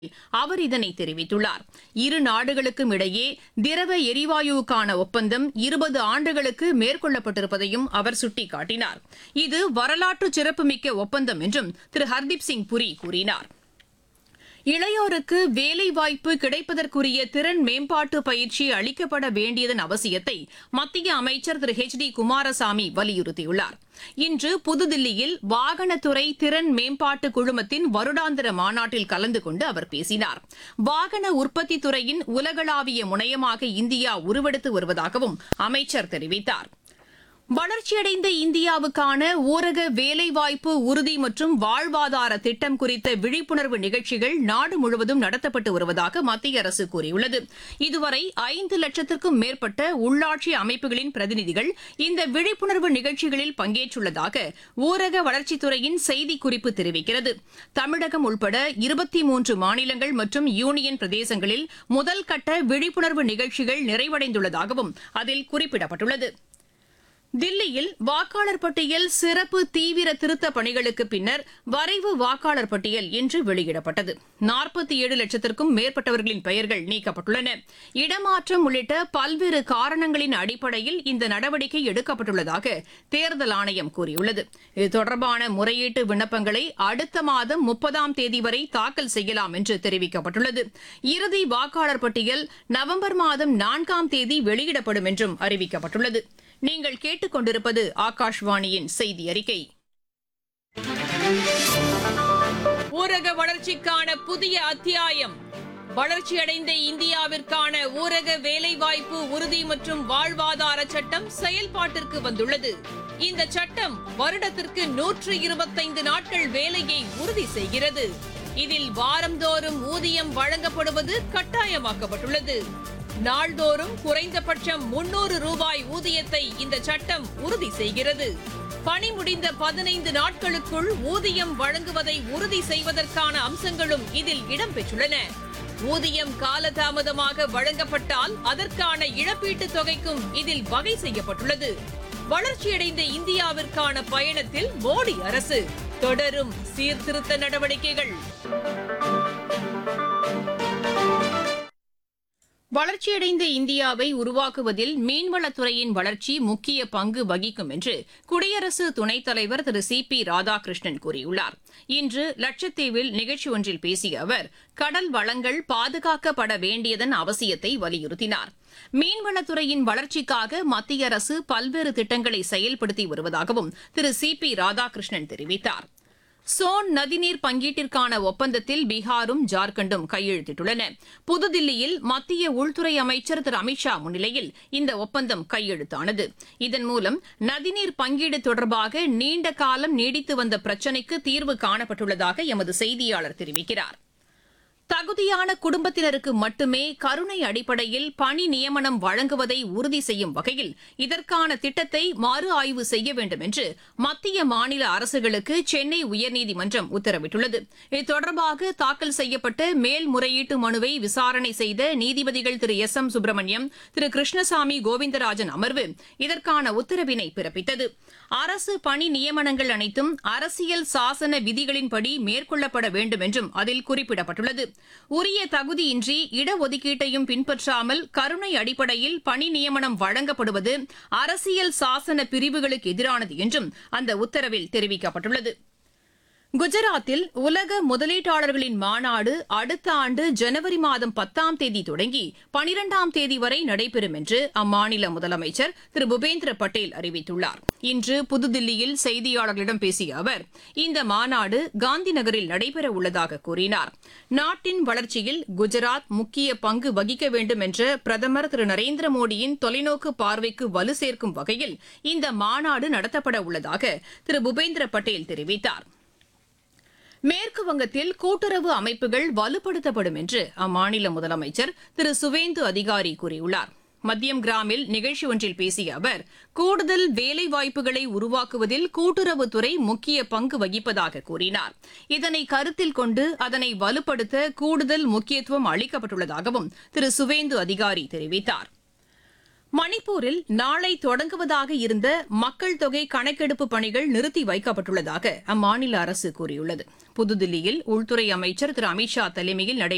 அவர் இதனை தெரிவித்துள்ளார் இரு நாடுகளுக்கும் இடையே திரவ எரிவாயுவுக்கான ஒப்பந்தம் இருபது ஆண்டுகளுக்கு மேற்கொள்ளப்பட்டிருப்பதையும் அவர் சுட்டிக்காட்டினார் இது வரலாற்று சிறப்புமிக்க ஒப்பந்தம் என்றும் திரு ஹர்தீப் சிங் புரி கூறினார் இளையோருக்கு வேலைவாய்ப்பு கிடைப்பதற்குரிய திறன் மேம்பாட்டு பயிற்சி அளிக்கப்பட வேண்டியதன் அவசியத்தை மத்திய அமைச்சர் திரு ஹெச் டி குமாரசாமி வலியுறுத்தியுள்ளார் இன்று புதுதில்லியில் வாகனத்துறை திறன் மேம்பாட்டு குழுமத்தின் வருடாந்திர மாநாட்டில் கலந்து கொண்டு அவர் பேசினார் வாகன உற்பத்தி துறையின் உலகளாவிய முனையமாக இந்தியா உருவெடுத்து வருவதாகவும் அமைச்சர் தெரிவித்தார் வளர்ச்சியடைந்த இந்தியாவுக்கான ஊரக வேலைவாய்ப்பு உறுதி மற்றும் வாழ்வாதார திட்டம் குறித்த விழிப்புணர்வு நிகழ்ச்சிகள் நாடு முழுவதும் நடத்தப்பட்டு வருவதாக மத்திய அரசு கூறியுள்ளது இதுவரை ஐந்து லட்சத்திற்கும் மேற்பட்ட உள்ளாட்சி அமைப்புகளின் பிரதிநிதிகள் இந்த விழிப்புணர்வு நிகழ்ச்சிகளில் பங்கேற்றுள்ளதாக ஊரக வளர்ச்சித்துறையின் செய்திக்குறிப்பு தெரிவிக்கிறது தமிழகம் உட்பட இருபத்தி மூன்று மாநிலங்கள் மற்றும் யூனியன் பிரதேசங்களில் முதல் கட்ட விழிப்புணர்வு நிகழ்ச்சிகள் நிறைவடைந்துள்ளதாகவும் அதில் குறிப்பிடப்பட்டுள்ளது தில்லியில் வாக்காளர் பட்டியல் சிறப்பு தீவிர திருத்த பணிகளுக்கு பின்னர் வரைவு வாக்காளர் பட்டியல் இன்று வெளியிடப்பட்டது நாற்பத்தி ஏழு லட்சத்திற்கும் மேற்பட்டவர்களின் பெயர்கள் நீக்கப்பட்டுள்ளன இடமாற்றம் உள்ளிட்ட பல்வேறு காரணங்களின் அடிப்படையில் இந்த நடவடிக்கை எடுக்கப்பட்டுள்ளதாக தேர்தல் ஆணையம் கூறியுள்ளது இது தொடர்பான முறையீட்டு விண்ணப்பங்களை அடுத்த மாதம் முப்பதாம் தேதி வரை தாக்கல் செய்யலாம் என்று தெரிவிக்கப்பட்டுள்ளது இறுதி வாக்காளர் பட்டியல் நவம்பர் மாதம் நான்காம் தேதி வெளியிடப்படும் என்றும் அறிவிக்கப்பட்டுள்ளது நீங்கள் கேட்டுக்கொண்டிருப்பது ஆகாஷ்வாணியின் செய்தி அறிக்கை ஊரக வளர்ச்சிக்கான புதிய அத்தியாயம் வளர்ச்சியடைந்த இந்தியாவிற்கான ஊரக வேலைவாய்ப்பு உறுதி மற்றும் வாழ்வாதார சட்டம் செயல்பாட்டிற்கு வந்துள்ளது இந்த சட்டம் வருடத்திற்கு நூற்று இருபத்தைந்து நாட்கள் வேலையை உறுதி செய்கிறது இதில் வாரந்தோறும் ஊதியம் வழங்கப்படுவது கட்டாயமாக்கப்பட்டுள்ளது நாள்தோறும் குறைந்தபட்சம் முன்னூறு ரூபாய் ஊதியத்தை இந்த சட்டம் உறுதி செய்கிறது பணி முடிந்த பதினைந்து நாட்களுக்குள் ஊதியம் வழங்குவதை உறுதி செய்வதற்கான அம்சங்களும் இதில் இடம்பெற்றுள்ளன ஊதியம் காலதாமதமாக வழங்கப்பட்டால் அதற்கான இழப்பீட்டுத் தொகைக்கும் இதில் வகை செய்யப்பட்டுள்ளது வளர்ச்சியடைந்த இந்தியாவிற்கான பயணத்தில் மோடி அரசு தொடரும் சீர்திருத்த நடவடிக்கைகள் வளர்ச்சியடைந்த இந்தியாவை உருவாக்குவதில் மீன்வளத்துறையின் வளர்ச்சி முக்கிய பங்கு வகிக்கும் என்று குடியரசு துணைத் தலைவர் திரு சி பி ராதாகிருஷ்ணன் கூறியுள்ளார் இன்று லட்சத்தீவில் நிகழ்ச்சி ஒன்றில் பேசிய அவர் கடல் வளங்கள் பாதுகாக்கப்பட வேண்டியதன் அவசியத்தை வலியுறுத்தினார் மீன்வளத்துறையின் வளர்ச்சிக்காக மத்திய அரசு பல்வேறு திட்டங்களை செயல்படுத்தி வருவதாகவும் திரு சி பி ராதாகிருஷ்ணன் தெரிவித்தார் சோன் நதிநீர் பங்கீட்டிற்கான ஒப்பந்தத்தில் பீகாரும் ஜார்க்கண்டும் கையெழுத்திட்டுள்ளன புதுதில்லியில் மத்திய உள்துறை அமைச்சர் திரு அமித்ஷா முன்னிலையில் இந்த ஒப்பந்தம் கையெழுத்தானது இதன் மூலம் நதிநீர் பங்கீடு தொடர்பாக நீண்ட காலம் நீடித்து வந்த பிரச்சினைக்கு தீர்வு காணப்பட்டுள்ளதாக எமது செய்தியாளர் தெரிவிக்கிறார் தகுதியான குடும்பத்தினருக்கு மட்டுமே கருணை அடிப்படையில் பணி நியமனம் வழங்குவதை உறுதி செய்யும் வகையில் இதற்கான திட்டத்தை மறு ஆய்வு செய்ய வேண்டும் என்று மத்திய மாநில அரசுகளுக்கு சென்னை உயர்நீதிமன்றம் உத்தரவிட்டுள்ளது இது தொடர்பாக தாக்கல் செய்யப்பட்ட மேல்முறையீட்டு மனுவை விசாரணை செய்த நீதிபதிகள் திரு எஸ் எம் சுப்பிரமணியம் திரு கிருஷ்ணசாமி கோவிந்தராஜன் அமர்வு இதற்கான உத்தரவினை பிறப்பித்தது அரசு பணி நியமனங்கள் அனைத்தும் அரசியல் சாசன விதிகளின்படி மேற்கொள்ளப்பட வேண்டும் என்றும் அதில் குறிப்பிடப்பட்டுள்ளது உரிய தகுதியின்றி இடஒதுக்கீட்டையும் பின்பற்றாமல் கருணை அடிப்படையில் பணி நியமனம் வழங்கப்படுவது அரசியல் சாசன பிரிவுகளுக்கு எதிரானது என்றும் அந்த உத்தரவில் தெரிவிக்கப்பட்டுள்ளது குஜராத்தில் உலக முதலீட்டாளர்களின் மாநாடு அடுத்த ஆண்டு ஜனவரி மாதம் பத்தாம் தேதி தொடங்கி பனிரெண்டாம் தேதி வரை நடைபெறும் என்று அம்மாநில முதலமைச்சர் திரு பூபேந்திர பட்டேல் அறிவித்துள்ளார் இன்று புதுதில்லியில் செய்தியாளர்களிடம் பேசிய அவர் இந்த மாநாடு காந்தி நகரில் நடைபெற உள்ளதாக கூறினார் நாட்டின் வளர்ச்சியில் குஜராத் முக்கிய பங்கு வகிக்க வேண்டும் என்ற பிரதமர் திரு நரேந்திர மோடியின் தொலைநோக்கு பார்வைக்கு வலு சேர்க்கும் வகையில் இந்த மாநாடு நடத்தப்பட உள்ளதாக திரு பூபேந்திர பட்டேல் தெரிவித்தாா் மேற்கு வங்கத்தில் கூட்டுறவு அமைப்புகள் வலுப்படுத்தப்படும் என்று அம்மாநில முதலமைச்சர் திரு சுவேந்து அதிகாரி கூறியுள்ளார் மத்தியம் கிராமில் நிகழ்ச்சி ஒன்றில் பேசிய அவர் கூடுதல் வேலைவாய்ப்புகளை உருவாக்குவதில் கூட்டுறவுத்துறை முக்கிய பங்கு வகிப்பதாக கூறினார் இதனை கருத்தில் கொண்டு அதனை வலுப்படுத்த கூடுதல் முக்கியத்துவம் அளிக்கப்பட்டுள்ளதாகவும் திரு சுவேந்து அதிகாரி தெரிவித்தாா் மணிப்பூரில் நாளை தொடங்குவதாக இருந்த மக்கள் தொகை கணக்கெடுப்பு பணிகள் நிறுத்தி வைக்கப்பட்டுள்ளதாக அம்மாநில அரசு கூறியுள்ளது புதுதில்லியில் உள்துறை அமைச்சர் திரு அமித்ஷா தலைமையில் நடைபெற்ற